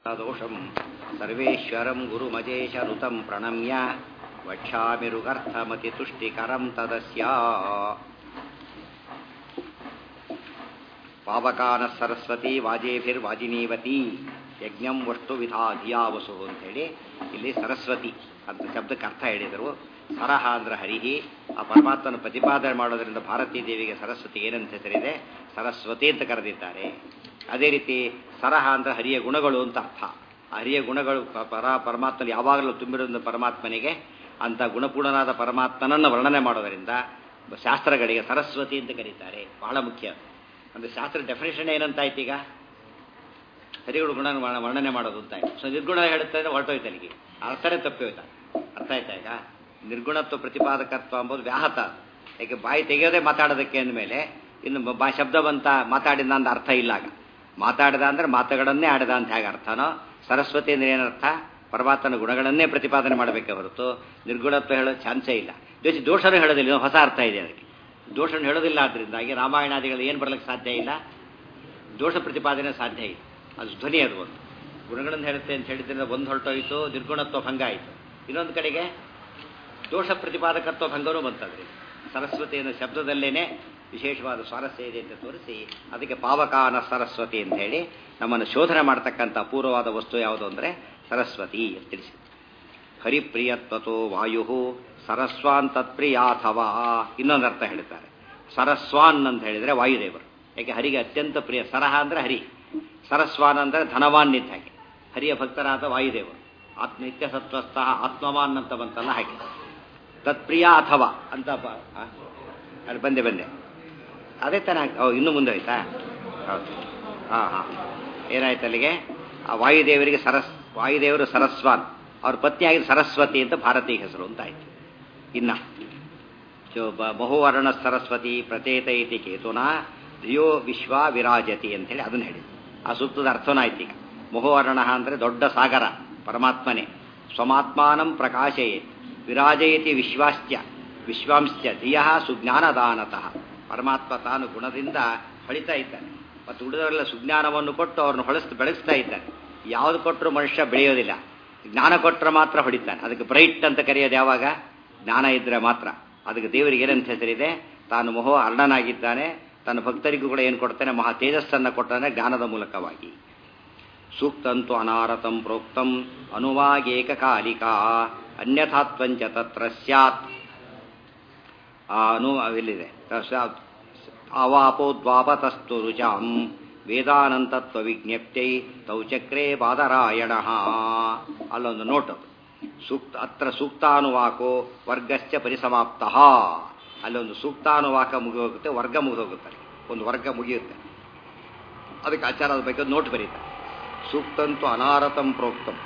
ದೋಷಂ ಸರ್ವೇಶ್ವರಂ ಗುರುಮಜೇಶನುತಂ ಪ್ರಣಮ್ಯ ವಕ್ಷ್ಯಾಮಿರುಗರ್ಥಮತಿ ತುಷ್ಟಿಕರಂ ತದಸ್ಯ ಪಾವಕಾನ ಸರಸ್ವತಿ ವಾಜೇಭಿರ್ವಾಜಿನೀವತಿ ಯಜ್ಞಂ ವಸ್ತು ವಿಧಾಧಿಯಾ ವಸು ಅಂತೇಳಿ ಇಲ್ಲಿ ಸರಸ್ವತಿ ಅಂತ ಶಬ್ದಕ್ಕೆ ಅರ್ಥ ಹೇಳಿದರು ಸರಹ ಅಂದ್ರೆ ಹರಿಹಿ ಆ ಪರಮಾತ್ಮನ ಪ್ರತಿಪಾದನೆ ಮಾಡೋದ್ರಿಂದ ಭಾರತೀ ದೇವಿಗೆ ಸರಸ್ವತಿ ಏನಂತ ಹೆಸರಿದೆ ಸರಸ್ವತಿ ಅಂತ ಕರೆದಿದ್ದಾರೆ ಅದೇ ರೀತಿ ಸರಹ ಅಂದ್ರೆ ಹರಿಯ ಗುಣಗಳು ಅಂತ ಅರ್ಥ ಆ ಹರಿಯ ಗುಣಗಳು ಪರ ಪರಮಾತ್ಮನ ಯಾವಾಗಲೂ ತುಂಬಿರೋ ಪರಮಾತ್ಮನಿಗೆ ಅಂತ ಗುಣಪೂರ್ಣನಾದ ಪರಮಾತ್ಮನನ್ನು ವರ್ಣನೆ ಮಾಡೋದರಿಂದ ಶಾಸ್ತ್ರಗಳಿಗೆ ಸರಸ್ವತಿ ಅಂತ ಕರೀತಾರೆ ಬಹಳ ಮುಖ್ಯ ಅಂದರೆ ಶಾಸ್ತ್ರ ಡೆಫಿನೇಷನ್ ಏನಂತಾಯ್ತು ಈಗ ಹರಿಗಳು ಗುಣ ವರ್ಣನೆ ಮಾಡೋದು ಅಂತ ಸೊ ನಿರ್ಗುಣ ಹೇಳುತ್ತೆ ಹೊರಟೋಯ್ತು ಅಲ್ಲಿಗೆ ಅರ್ಥನೇ ತಪ್ಪಿ ಹೋಯ್ತಾ ಅರ್ಥ ಆಯ್ತಾ ಈಗ ನಿರ್ಗುಣತ್ವ ಪ್ರತಿಪಾದಕತ್ವ ಅಂಬೋದು ವ್ಯಾಹತ ಯಾಕೆ ಬಾಯಿ ತೆಗೆಯೋದೇ ಮಾತಾಡೋದಕ್ಕೆ ಅಂದಮೇಲೆ ಇನ್ನು ಬಾ ಶಬ್ದ ಬಂತ ಮಾತಾಡಿದ ಅಂತ ಅರ್ಥ ಇಲ್ಲ ಆಗ ಮಾತಾಡಿದ ಅಂದ್ರೆ ಮಾತುಗಳನ್ನೇ ಆಡಿದ ಅಂತ ಹೇಗೆ ಅರ್ಥನೋ ಸರಸ್ವತಿ ಅಂದ್ರೆ ಏನರ್ಥ ಪರಮಾತ್ಮನ ಗುಣಗಳನ್ನೇ ಪ್ರತಿಪಾದನೆ ಮಾಡಬೇಕೆ ಹೊರತು ನಿರ್ಗುಣತ್ವ ಹೇಳೋ ಚಾನ್ಸೇ ಇಲ್ಲ ಜೊತೆ ದೋಷನೂ ಹೇಳೋದಿಲ್ಲ ಹೊಸ ಅರ್ಥ ಇದೆ ಅದಕ್ಕೆ ದೋಷನ ಹೇಳೋದಿಲ್ಲ ಆದ್ರಿಂದಾಗಿ ರಾಮಾಯಣಾದಿಗಳು ಏನು ಬರ್ಲಿಕ್ಕೆ ಸಾಧ್ಯ ಇಲ್ಲ ದೋಷ ಪ್ರತಿಪಾದನೆ ಸಾಧ್ಯ ಇಲ್ಲ ಅದು ಧ್ವನಿ ಅದು ಒಂದು ಗುಣಗಳನ್ನು ಹೇಳುತ್ತೆ ಅಂತ ಹೇಳಿದ್ರಿಂದ ಒಂದು ಹೊರಟೋಯ್ತು ನಿರ್ಗುಣತ್ವ ಭಂಗ ಆಯಿತು ಇನ್ನೊಂದು ಕಡೆಗೆ ದೋಷ ಪ್ರತಿಪಾದಕತ್ವ ಭಂಗನೂ ಬಂತದ್ರಿ ಸರಸ್ವತಿ ಅನ್ನೋ ಶಬ್ದದಲ್ಲೇನೆ ವಿಶೇಷವಾದ ಸ್ವಾರಸ್ಯ ಇದೆ ಅಂತ ತೋರಿಸಿ ಅದಕ್ಕೆ ಪಾವಕಾನ ಸರಸ್ವತಿ ಅಂತ ಹೇಳಿ ನಮ್ಮನ್ನು ಶೋಧನೆ ಮಾಡ್ತಕ್ಕಂಥ ಅಪೂರ್ವವಾದ ವಸ್ತು ಯಾವುದು ಅಂದರೆ ಸರಸ್ವತಿ ಅಂತ ತಿಳಿಸಿ ಹರಿಪ್ರಿಯತ್ವತೋ ವಾಯು ಸರಸ್ವಾನ್ ತತ್ಪ್ರಿಯಾಥವಾ ಇನ್ನೊಂದು ಅರ್ಥ ಹೇಳ್ತಾರೆ ಸರಸ್ವಾನ್ ಅಂತ ಹೇಳಿದರೆ ವಾಯುದೇವರು ಯಾಕೆ ಹರಿಗೆ ಅತ್ಯಂತ ಪ್ರಿಯ ಸರಹ ಅಂದರೆ ಹರಿ ಸರಸ್ವಾನ್ ಅಂದರೆ ಧನವಾನ್ ನಿಂತ ಹಾಗೆ ಹರಿಯ ಭಕ್ತರಾದ ವಾಯುದೇವರು ಆತ್ಮ ನಿತ್ಯ ಸತ್ವಸ್ಥ ಆತ್ಮವಾನ್ ಅಂತ ಬಂತಲ್ಲ ಹಾಗೆ ತತ್ಪ್ರಿಯ ಅಥವಾ ಅಂತ ಅಲ್ಲಿ ಬಂದೆ ಬಂದೆ ಅದೇ ತಾನೇ ಇನ್ನೂ ಮುಂದೆ ಹೋಯ್ತಾ ಹೌದು ಹಾಂ ಹಾಂ ಏನಾಯ್ತು ಅಲ್ಲಿಗೆ ಆ ವಾಯುದೇವರಿಗೆ ಸರಸ್ ವಾಯುದೇವರು ಸರಸ್ವಾನ್ ಅವ್ರ ಪತ್ನಿಯಾಗಿ ಸರಸ್ವತಿ ಅಂತ ಭಾರತೀಯ ಹೆಸರು ಅಂತ ಆಯ್ತು ಇನ್ನ ಬಹುವರ್ಣ ಸರಸ್ವತಿ ಪ್ರಚೇತ ಇತಿ ಕೇತುನ ಧಿಯೋ ವಿಶ್ವ ವಿರಾಜತಿ ಅಂತೇಳಿ ಅದನ್ನ ಹೇಳಿ ಆ ಸೂಕ್ತದ ಅರ್ಥನಾಯ್ತು ಈಗ ಮಹುವರ್ಣ ಅಂದರೆ ದೊಡ್ಡ ಸಾಗರ ಪರಮಾತ್ಮನೇ ಸ್ವಮಾತ್ಮಾನಂ ಪ್ರಕಾಶಯೇ ವಿರಾಜಯತಿ ವಿಶ್ವಾಸ್ತ್ಯ ವಿಶ್ವಾಂಶ್ಚ ಧಿಯ ಸುಜ್ಞಾನದಾನತಃ ಪರಮಾತ್ಮ ತಾನು ಗುಣದಿಂದ ಹೊಳಿತಾ ಇದ್ದಾನೆ ಮತ್ತು ಉಳಿದವರೆಲ್ಲ ಸುಜ್ಞಾನವನ್ನು ಕೊಟ್ಟು ಅವ್ರನ್ನ ಹೊಳಿಸ್ ಬೆಳೆಸ್ತಾ ಇದ್ದಾನೆ ಯಾವುದು ಕೊಟ್ಟರು ಮನುಷ್ಯ ಬೆಳೆಯೋದಿಲ್ಲ ಜ್ಞಾನ ಕೊಟ್ಟರೆ ಮಾತ್ರ ಹೊಡಿತಾನೆ ಅದಕ್ಕೆ ಬ್ರೈಟ್ ಅಂತ ಕರೆಯೋದು ಯಾವಾಗ ಜ್ಞಾನ ಇದ್ರೆ ಮಾತ್ರ ಅದಕ್ಕೆ ದೇವರಿಗೆ ಏನಂತ ಹೆಸರಿದೆ ತಾನು ಮೊಹ ಅರ್ಣನಾಗಿದ್ದಾನೆ ತನ್ನ ಭಕ್ತರಿಗೂ ಕೂಡ ಏನು ಕೊಡ್ತಾನೆ ಮಹಾ ತೇಜಸ್ಸನ್ನು ಕೊಡ್ತಾನೆ ಜ್ಞಾನದ ಮೂಲಕವಾಗಿ ಸೂಕ್ತಂತು ಅನಾರತಂ ಪ್ರೋಕ್ತಂ ಅನುವಾಗೇಕಕಾಲಿಕಾ ಅನ್ಯಥಾತ್ವಂಚ ತತ್ರ ಸ್ಯಾತ್ ಅನು ಇಲ್ಲಿದೆ ಅವಾಪೋದ್ವಾಪತಸ್ತು ರುಚಾಂ ವೇದಾನಂತತ್ವ ವಿಜ್ಞಪ್ತೈ ತೌ ಚಕ್ರೇ ಬಾದರಾಯಣ ಅಲ್ಲೊಂದು ನೋಟ್ ಸೂಕ್ತ ಅತ್ರ ಸೂಕ್ತಾನುವಾಕೋ ವರ್ಗಶ್ಚ ಪರಿಸಮಾಪ್ತ ಅಲ್ಲೊಂದು ಸೂಕ್ತಾನುವಾಕ ಮುಗಿದೋಗುತ್ತೆ ವರ್ಗ ಮುಗಿದೋಗುತ್ತಾರೆ ಒಂದು ವರ್ಗ ಮುಗಿಯುತ್ತೆ ಅದಕ್ಕೆ ಆಚಾರದ ಬಗ್ಗೆ ನೋಟ್ ಬರೀತಾರೆ ಸೂಕ್ತಂತು ಅನಾರತಂ ಪ್ರೋಕ್ತಂ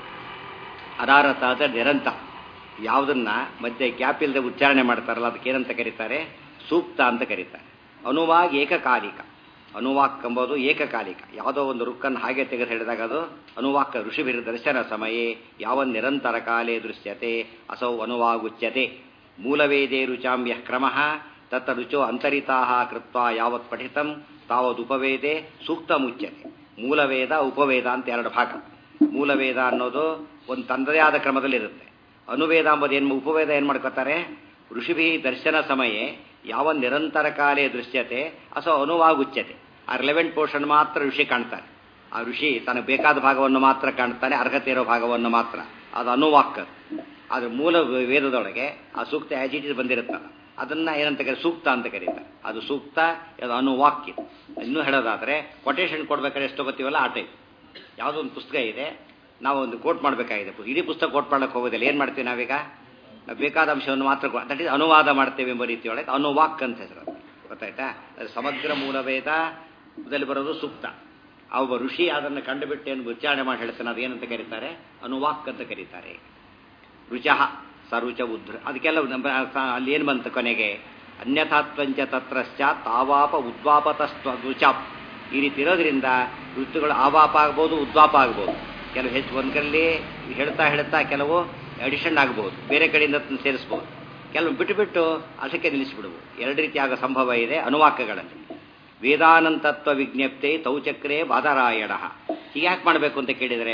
ಅನಾರತ ಅಂದರೆ ನಿರಂತ ಯಾವುದನ್ನ ಮಧ್ಯೆ ಗ್ಯಾಪ್ ಇಲ್ಲದೆ ಉಚ್ಚಾರಣೆ ಮಾಡ್ತಾರಲ್ಲ ಅದಕ್ಕೆ ಏನಂತ ಕರೀತಾರೆ ಸೂಕ್ತ ಅಂತ ಕರೀತಾರೆ ಅನುವಾಗ್ ಏಕಕಾಲಿಕ ಅನುವಾಕ್ ಎಂಬುದು ಏಕಕಾಲಿಕ ಯಾವುದೋ ಒಂದು ರುಕ್ಕನ್ನು ಹಾಗೆ ತೆಗೆದು ಹೇಳಿದಾಗ ಅದು ಅನುವಾಕ ಋಷಿಭಿರ ದರ್ಶನ ಸಮಯೇ ಯಾವ ನಿರಂತರ ಕಾಲೇ ದೃಶ್ಯತೆ ಅಸೌ ಅನುವಾಗುಚ್ಯತೆ ಮೂಲವೇದೇ ರುಚಾಂ ಯಃ ಕ್ರಮಃ ತತ್ತ ರುಚೋ ಅಂತರಿತಾ ಕೃತ್ವ ಯಾವತ್ ಪಠಿತಂ ತಾವದುಪವೇದೆ ಸೂಕ್ತ ಮುಚ್ಯತೆ ಮೂಲವೇದ ಉಪವೇದ ಅಂತ ಎರಡು ಭಾಗ ಮೂಲವೇದ ಅನ್ನೋದು ಒಂದು ತಂದದೇ ಆದ ಕ್ರಮದಲ್ಲಿರುತ್ತೆ ಅನುವೇದ ಎಂಬುದು ಏನು ಉಪವೇದ ಏನು ಮಾಡ್ಕೋತಾರೆ ಋಷಿಭಿ ದರ್ಶನ ಸಮಯೇ ಯಾವ ನಿರಂತರ ಕಾಲೇ ದೃಶ್ಯತೆ ಅಸೋ ಅನುವಾಗುಚ್ಯತೆ ಆ ರಿಲೆವೆಂಟ್ ಪೋರ್ಷನ್ ಮಾತ್ರ ಋಷಿ ಕಾಣ್ತಾನೆ ಆ ಋಷಿ ತನಗೆ ಬೇಕಾದ ಭಾಗವನ್ನು ಮಾತ್ರ ಕಾಣ್ತಾನೆ ಅರ್ಹತೆ ಇರೋ ಭಾಗವನ್ನು ಮಾತ್ರ ಅದು ಅನುವಾಕ್ ಆದ್ರೆ ಮೂಲ ವೇದದೊಳಗೆ ಆ ಸೂಕ್ತ ಆಜಿಟಿ ಬಂದಿರುತ್ತಲ್ಲ ಅದನ್ನ ಏನಂತ ಕರಿ ಸೂಕ್ತ ಅಂತ ಕರೀತಾರೆ ಅದು ಸೂಕ್ತ ಅದು ಅನುವಾಕ್ಯ ಇನ್ನೂ ಹೇಳೋದಾದ್ರೆ ಕೊಟೇಶನ್ ಕೊಡ್ಬೇಕಾದ್ರೆ ಎಷ್ಟು ತಗೋತೀವಲ್ಲ ಆ ಟೈಪ್ ಯಾವುದೋ ಒಂದು ಪುಸ್ತಕ ಇದೆ ನಾವು ಒಂದು ಕೋಟ್ ಮಾಡಬೇಕಾಗಿದೆ ಇಡೀ ಪುಸ್ತಕ ಕೋಟ್ ಮಾಡಕ್ಕೆ ಹೋಗೋದಿಲ್ಲ ಏನು ಮಾಡ್ತೀವಿ ನಾವೀಗ ನಾವು ಬೇಕಾದ ಅಂಶವನ್ನು ಮಾತ್ರ ದಟ್ ಇಸ್ ಅನುವಾದ ಮಾಡ್ತೇವೆ ಎಂಬ ರೀತಿಯೊಳಗೆ ಅನುವಾಕ್ ಅಂತ ಹೆಸರು ಗೊತ್ತಾಯ್ತಾ ಅದು ಸಮಗ್ರ ಮೂಲವೇದದಲ್ಲಿ ಬರೋದು ಸೂಕ್ತ ಒಬ್ಬ ಋಷಿ ಅದನ್ನು ಕಂಡುಬಿಟ್ಟು ಏನು ಉಚ್ಚಾರಣೆ ಮಾಡಿ ಹೇಳ್ತಾನೆ ಅದು ಏನಂತ ಕರೀತಾರೆ ಅನುವಾಕ್ ಅಂತ ಕರೀತಾರೆ ರುಚಃ ಸರುಚ ಉದ್ರ ಅದಕ್ಕೆಲ್ಲ ಅಲ್ಲಿ ಏನು ಬಂತು ಕೊನೆಗೆ ಅನ್ಯಥಾತ್ವಂಚ ತತ್ರಶ್ಚ ತಾವಾಪ ಉದ್ವಾಪತಸ್ತ್ವ ರುಚಾಪ್ ಈ ರೀತಿ ಇರೋದ್ರಿಂದ ಋತುಗಳು ಆವಾಪ ಆಗ್ಬೋದು ಉದ್ವಾಪ ಆಗ್ಬೋದು ಕೆಲವು ಹೆಚ್ಚು ಒಂದು ಕಡೆಯಲ್ಲಿ ಹೇಳ್ತಾ ಹೇಳ್ತಾ ಕೆಲವು ಅಡಿಷನ್ ಆಗಬಹುದು ಬೇರೆ ಕಡೆಯಿಂದ ಸೇರಿಸಬಹುದು ಕೆಲವು ಬಿಟ್ಟು ಬಿಟ್ಟು ಅದಕ್ಕೆ ನಿಲ್ಲಿಸಿಬಿಡುವುದು ಎರಡು ರೀತಿ ಆಗೋ ಸಂಭವ ಇದೆ ಅನುವಾಕಗಳಲ್ಲಿ ವೇದಾನಂತತ್ವ ವಿಜ್ಞಪ್ತಿ ತೌಚಕ್ರೇ ಬಾದರಾಯಣ ಹೀಗ್ಯಾಕೆ ಮಾಡಬೇಕು ಅಂತ ಕೇಳಿದರೆ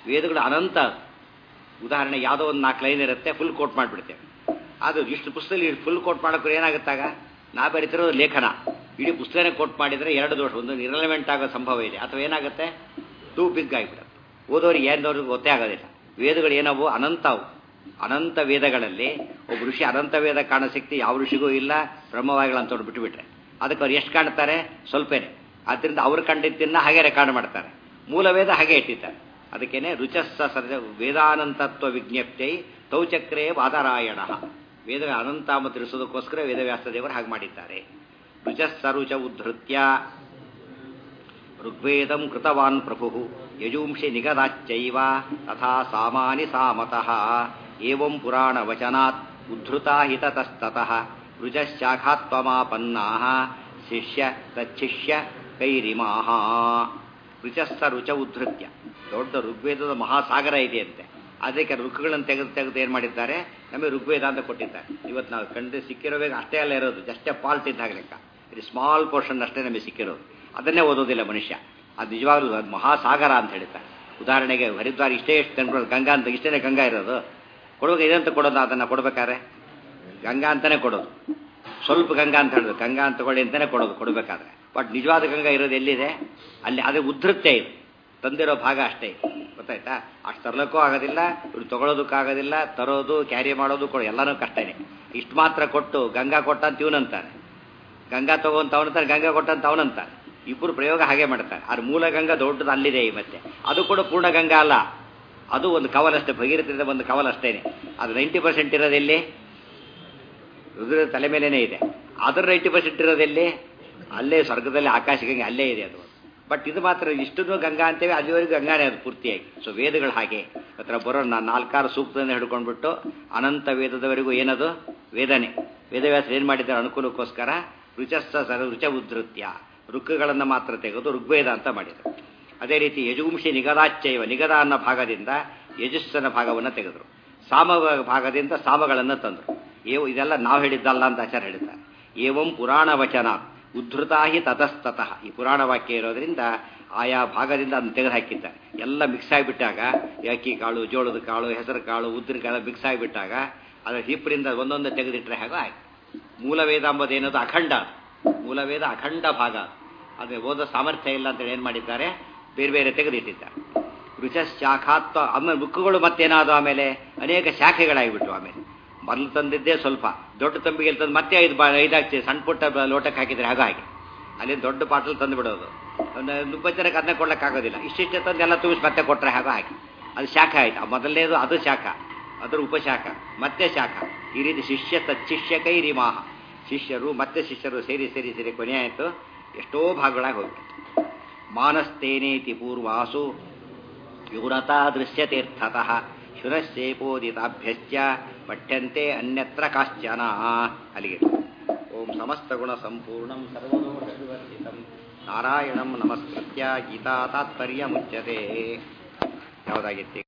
ವೇದಗಳು ಅನಂತ ಉದಾಹರಣೆ ಯಾವುದೋ ಒಂದು ನಾಲ್ಕು ಲೈನ್ ಇರುತ್ತೆ ಫುಲ್ ಕೋಟ್ ಮಾಡಿಬಿಡ್ತೇವೆ ಅದು ಇಷ್ಟು ಪುಸ್ತಕದಲ್ಲಿ ಫುಲ್ ಕೋಟ್ ಮಾಡೋಕೆ ಏನಾಗುತ್ತಾಗ ನಾ ಬರೀತಿರೋ ಲೇಖನ ಇಡೀ ಪುಸ್ತಕನೇ ಕೋಟ್ ಮಾಡಿದರೆ ಎರಡು ದೋಷ ಒಂದು ಇರಲೆವೆಂಟ್ ಆಗೋ ಸಂಭವ ಇದೆ ಅಥವಾ ಏನಾಗುತ್ತೆ ಟೂ ಬಿಗ್ ಆಗಿಬಿಡುತ್ತೆ ಓದೋರಿಗೆ ಏನೋರಿಗೆ ಗೊತ್ತೇ ಆಗೋದಿಲ್ಲ ವೇದಗಳು ಏನವು ಅನಂತವು ಅನಂತ ವೇದಗಳಲ್ಲಿ ಒಬ್ಬ ಋಷಿ ಅನಂತ ವೇದ ಕಾಣೋ ಶಕ್ತಿ ಯಾವ ಋಷಿಗೂ ಇಲ್ಲ ಬ್ರಹ್ಮವಾಯಿಗಳಂತ ಬಿಟ್ಟುಬಿಟ್ರೆ ಅದಕ್ಕೆ ಅವ್ರು ಎಷ್ಟು ಕಾಣ್ತಾರೆ ಸ್ವಲ್ಪನೇ ಆದ್ದರಿಂದ ಅವ್ರು ಕಂಡಿದ್ದನ್ನ ಹಾಗೆ ರೆಕಾರ್ಡ್ ಮಾಡ್ತಾರೆ ಮೂಲ ವೇದ ಹಾಗೆ ಇಟ್ಟಿದ್ದಾರೆ ಅದಕ್ಕೇನೆ ರುಚಸ್ಸ ಸರ್ಜ ವೇದಾನಂತತ್ವ ವಿಜ್ಞಪ್ತಿ ತೌಚಕ್ರೇ ವಾದರಾಯಣ ವೇದ ಅನಂತ ಮತ್ತು ತಿಳಿಸೋದಕ್ಕೋಸ್ಕರ ವೇದವ್ಯಾಸ ದೇವರು ಹಾಗೆ ಮಾಡಿದ್ದಾರೆ ರುಚಸ್ಸ ರುಚ ಉದ್ಧೃತ್ಯ ಋಗ್ವೇದಂ ಕೃತವಾನ್ ಪ್ರಭು ಯಜೂಂಷಿ ನಿಗದಾಚ್ಚೈವ ತಥಾ ಸಾಮಾನಿ ಸಾಮತಃ ಏವಂ ಪುರಾಣ ವಚನಾತ್ ಉದ್ಧೃತಾ ಹಿತತಸ್ತತಃ ರುಚಶ್ಚಾಖಾತ್ವಮಾಪನ್ನಾ ಶಿಷ್ಯ ತಚ್ಛಿಷ್ಯ ಕೈರಿಮಾಹ ರುಚಸ್ಸ ರುಚ ಉದ್ಧೃತ್ಯ ದೊಡ್ಡ ಋಗ್ವೇದದ ಮಹಾಸಾಗರ ಇದೆಯಂತೆ ಅದಕ್ಕೆ ಋಕ್ಕುಗಳನ್ನು ತೆಗೆದು ತೆಗೆದು ಏನು ಮಾಡಿದ್ದಾರೆ ನಮಗೆ ಋಗ್ವೇದ ಅಂತ ಕೊಟ್ಟಿದ್ದಾರೆ ಇವತ್ತು ನಾವು ಕಂಡು ಸಿಕ್ಕಿರೋ ಬೇಗ ಅಷ್ಟೇ ಅಲ್ಲ ಇರೋದು ಜಸ್ಟ್ ಎ ಪಾಲ್ಟ್ ಇದ್ದಾಗ ಲೆಕ್ಕ ಇದು ಸ್ಮಾಲ್ ಪೋರ್ಷನ್ ಅಷ್ಟೇ ನಮಗೆ ಸಿಕ್ಕಿರೋದು ಅದನ್ನೇ ಓದೋದಿಲ್ಲ ಮನುಷ್ಯ ಅದು ನಿಜವಾಗ್ಲೂ ಅದು ಮಹಾಸಾಗರ ಅಂತ ಹೇಳ್ತಾರೆ ಉದಾಹರಣೆಗೆ ಹರಿದ್ವಾರ ಇಷ್ಟೇ ಎಷ್ಟು ಕಂಡ್ಕೊಳ್ಳೋದು ಗಂಗಾ ಅಂತ ಇಷ್ಟೇ ಗಂಗಾ ಇರೋದು ಕೊಡುವಾಗ ಇದಂತ ಕೊಡೋದು ಅದನ್ನು ಕೊಡ್ಬೇಕಾದ್ರೆ ಗಂಗಾ ಅಂತಾನೆ ಕೊಡೋದು ಸ್ವಲ್ಪ ಗಂಗಾ ಅಂತ ಹೇಳೋದು ಗಂಗಾ ಅಂತ ತಗೊಳ್ಳಿ ಅಂತಾನೆ ಕೊಡೋದು ಕೊಡಬೇಕಾದ್ರೆ ಬಟ್ ನಿಜವಾದ ಗಂಗಾ ಇರೋದು ಎಲ್ಲಿದೆ ಅಲ್ಲಿ ಅದೇ ಉದ್ಧೃತ್ಯ ಇದೆ ತಂದಿರೋ ಭಾಗ ಅಷ್ಟೇ ಗೊತ್ತಾಯ್ತಾ ಅಷ್ಟು ತರ್ಲಕ್ಕೂ ಆಗೋದಿಲ್ಲ ಇವ್ರು ತಗೊಳ್ಳೋದಕ್ಕಾಗೋದಿಲ್ಲ ತರೋದು ಕ್ಯಾರಿ ಮಾಡೋದು ಕೊಡೋ ಎಲ್ಲನೂ ಕಷ್ಟನೇ ಇಷ್ಟು ಮಾತ್ರ ಕೊಟ್ಟು ಗಂಗಾ ಕೊಟ್ಟ ಅಂತ ಇವನಂತಾನೆ ಗಂಗಾ ತಗೊಂತ ಅವನಂತಾನೆ ಗಂಗಾ ಕೊಟ್ಟ ಅಂತ ಅವನಂತಾನೆ ಇಬ್ಬರು ಪ್ರಯೋಗ ಹಾಗೆ ಮಾಡ್ತಾರೆ ಆದ್ರೆ ಮೂಲ ಗಂಗಾ ದೊಡ್ಡದು ಅಲ್ಲಿದೆ ಈ ಮತ್ತೆ ಅದು ಕೂಡ ಪೂರ್ಣ ಗಂಗಾ ಅಲ್ಲ ಅದು ಒಂದು ಕವಲಷ್ಟೇ ಭಗೀರಥದ ಒಂದು ಕವಲಷ್ಟೇನೆ ಅದು ನೈಂಟಿ ಪರ್ಸೆಂಟ್ ಇರೋದೆಲ್ಲಿ ರುದ್ರ ತಲೆ ಮೇಲೇನೆ ಇದೆ ಅದರ ನೈಂಟಿ ಪರ್ಸೆಂಟ್ ಇರೋದೆಲ್ಲಿ ಅಲ್ಲೇ ಸ್ವರ್ಗದಲ್ಲಿ ಆಕಾಶ ಗಂಗೆ ಅಲ್ಲೇ ಇದೆ ಅದು ಬಟ್ ಇದು ಮಾತ್ರ ಇಷ್ಟನ್ನು ಗಂಗಾ ಅಂತೇವೆ ಅಲ್ಲಿವರೆಗೂ ಗಂಗಾನೇ ಅದು ಪೂರ್ತಿಯಾಗಿ ಸೊ ವೇದಗಳು ಹಾಗೆ ಹತ್ರ ಬರೋ ನಾ ನಾಲ್ಕಾರು ಸೂಕ್ತದಿಂದ ಹಿಡ್ಕೊಂಡ್ಬಿಟ್ಟು ಅನಂತ ವೇದದವರೆಗೂ ಏನದು ವೇದನೆ ವೇದವ್ಯಾಸರು ಏನು ಮಾಡಿದ್ದಾರೆ ಅನುಕೂಲಕ್ಕೋಸ್ಕರ ರುಚಸ್ಸ ಸರ ರುಚ ಉದ್ಧೃತ್ಯ ಋಕ್ಕುಗಳನ್ನು ಮಾತ್ರ ತೆಗೆದು ಋಗ್ವೇದ ಅಂತ ಮಾಡಿದರು ಅದೇ ರೀತಿ ಯಜುಂಶಿ ನಿಗದಾಚ್ಚೈವ ನಿಗದ ಅನ್ನೋ ಭಾಗದಿಂದ ಯಜಸ್ಸನ ಭಾಗವನ್ನು ತೆಗೆದರು ಸಾಮ ಭಾಗದಿಂದ ಸಾಮಗಳನ್ನು ತಂದರು ಏವ್ ಇದೆಲ್ಲ ನಾವು ಹೇಳಿದ್ದಲ್ಲ ಅಂತ ಆಚಾರ ಹೇಳಿದ್ದಾರೆ ಏವಂ ಪುರಾಣ ವಚನ ಉದ್ಧೃತಾಹಿ ತತಸ್ತತಃ ಈ ಪುರಾಣ ವಾಕ್ಯ ಇರೋದ್ರಿಂದ ಆಯಾ ಭಾಗದಿಂದ ಅದನ್ನು ತೆಗೆದು ಹಾಕಿದ್ದಾರೆ ಎಲ್ಲ ಮಿಕ್ಸ್ ಆಗಿಬಿಟ್ಟಾಗ ಅಕ್ಕಿ ಕಾಳು ಜೋಳದ ಕಾಳು ಹೆಸರು ಕಾಳು ಉದ್ದಿನ ಕಾಳು ಮಿಕ್ಸ್ ಆಗಿಬಿಟ್ಟಾಗ ಅದರ ಹಿಪ್ಪರಿಂದ ಒಂದೊಂದು ತೆಗೆದಿಟ್ಟರೆ ಹಾಗೆ ಆಯ್ತು ಮೂಲ ವೇದ ಅಂಬುದು ಏನದು ಅಖಂಡ ಮೂಲ ವೇದ ಅಖಂಡ ಭಾಗ ಅದು ಓದೋ ಸಾಮರ್ಥ್ಯ ಇಲ್ಲ ಅಂತ ಏನು ಮಾಡಿದ್ದಾರೆ ಬೇರೆ ಬೇರೆ ತೆಗೆದಿಟ್ಟಿದ್ದಾರೆ ರುಚಶಾಖಾತ್ವ ಆಮೇಲೆ ಬುಕ್ಕುಗಳು ಮತ್ತೇನಾದ್ರು ಆಮೇಲೆ ಅನೇಕ ಶಾಖೆಗಳಾಗಿಬಿಟ್ಟು ಆಮೇಲೆ ಮೊದಲು ತಂದಿದ್ದೇ ಸ್ವಲ್ಪ ದೊಡ್ಡ ತಂಬಿಗೆ ತಂದು ಮತ್ತೆ ಐದು ಬಾ ಐದಾಗ್ತಿ ಸಣ್ಣ ಪುಟ್ಟ ಲೋಟಕ್ಕೆ ಹಾಕಿದ್ರೆ ಆಗ ಹಾಗೆ ಅಲ್ಲಿ ದೊಡ್ಡ ಪಾಟಲ್ ತಂದು ಬಿಡೋದು ನುಪ್ಪಚ್ಚರಕ್ಕೆ ಅದನ್ನೇ ಕೊಡ್ಲಿಕ್ಕಾಗೋದಿಲ್ಲ ಇಷ್ಟಿಷ್ಟೇ ತಂದು ಎಲ್ಲ ತುಂಬಿಸಿ ಮತ್ತೆ ಕೊಟ್ಟರೆ ಹಾಗೆ ಹಾಗೆ ಅದು ಶಾಖ ಆಯ್ತು ಮೊದಲನೇದು ಅದು ಶಾಖ ಅದರ ಉಪಶಾಖ ಮತ್ತೆ ಶಾಖ ಈ ರೀತಿ ಶಿಷ್ಯ ತಚ್ಚಿಷ್ಯ ಕೈ ರಿಮಾಹ ಶಿಷ್ಯರು ಮತ್ತೆ ಶಿಷ್ಯರು ಸೇರಿ ಸೇರಿ ಸೇರಿ ಕೊನೆ ಆಯಿತು ಎಷ್ಟೋ ಭಾಗಗಳಾಗಿ ಹೋಗ್ಬಿಟ್ಟು ಮಾನಸ್ತೇನೇತಿ ಪೂರ್ವಾಸು ಯುರತಾ ದೃಶ್ಯತೀರ್ಥತಃ ಶುನಶ್ಚೇಪೋದಿತಾಭ್ಯಶ್ಚ ಪಠ್ಯಂತೆ ಅನ್ಯತ್ರ ಕಾಶ್ಚನ ಅಲ್ಲಿಗೆ ಓಂ ಸಮಸ್ತಗುಣ ಸಂಪೂರ್ಣಂ ಸರ್ವದೋಷವಿವರ್ಜಿತಂ ನಾರಾಯಣಂ ನಮಸ್ಕೃತ್ಯ ಗೀತಾ ತಾತ್ಪರ್ಯ ಮುಚ್ಯತೆ ಯಾವುದಾಗಿತ್ತು